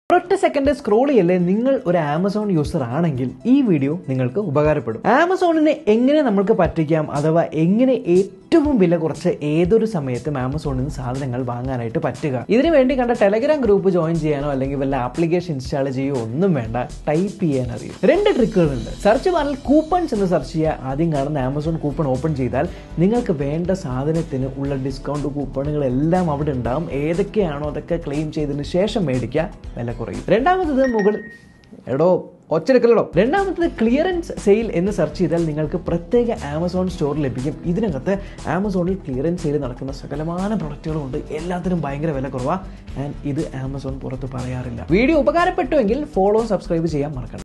ഒരൊറ്റ second scroll ചെയ്യല്ലേ നിങ്ങൾ ഒരു ആമസോൺ യൂസർ ആണെങ്കിൽ ഈ വീഡിയോ നിങ്ങൾക്ക് ഉപകാരപ്പെടും ആമസോണിനെ എങ്ങനെ നമ്മൾക്ക് പറ്റിക്കാം അഥവാ എങ്ങനെ ഏറ്റവും വില കുറച്ച് ഏതൊരു സമയത്തും ആമസോണിൽ നിന്ന് സാധനങ്ങൾ വാങ്ങാനായിട്ട് പറ്റുക ഇതിനു വേണ്ടി കണ്ട ടെലഗ്രാം ഗ്രൂപ്പ് ജോയിൻ ചെയ്യാനോ അല്ലെങ്കിൽ വല്ല ആപ്ലിക്കേഷൻ ഇൻസ്റ്റാൾ ചെയ്യുകയോ ഒന്നും വേണ്ട ടൈപ്പ് ചെയ്യാൻ അറിയും രണ്ട് ട്രിക്കുകളുണ്ട് സെർച്ച് ബാറിൽ കൂപ്പൺസ് എന്ന് സെർച്ച് ചെയ്യുക ആദ്യം കാണുന്ന ആമസോൺ കൂപ്പൺ ഓപ്പൺ ചെയ്താൽ നിങ്ങൾക്ക് വേണ്ട സാധനത്തിന് ഉള്ള ഡിസ്കൗണ്ട് കൂപ്പണുകളെല്ലാം അവിടെ ഉണ്ടാവും ഏതൊക്കെയാണോ അതൊക്കെ ക്ലെയിം ചെയ്തതിന് ശേഷം മേടിക്കുക വില കുറയും രണ്ടാമത്തത് മുകളിൽ എടോ ഒച്ചെടുക്കലോ രണ്ടാമത്തത് ക്ലിയറൻസ് സെയിൽ എന്ന് സെർച്ച് ചെയ്താൽ നിങ്ങൾക്ക് പ്രത്യേക ആമസോൺ സ്റ്റോർ ലഭിക്കും ഇതിനകത്ത് ആമസോണിൽ ക്ലിയറൻസ് സെയിൽ നടക്കുന്ന സകലമാന പ്രൊഡക്റ്റുകളും ഉണ്ട് എല്ലാത്തിനും ഭയങ്കര വില കുറവാണ് ആൻഡ് ഇത് ആമസോൺ പുറത്ത് പറയാറില്ല വീഡിയോ ഉപകാരപ്പെട്ടുവെങ്കിൽ ഫോളോ സബ്സ്ക്രൈബ് ചെയ്യാൻ മറക്കണം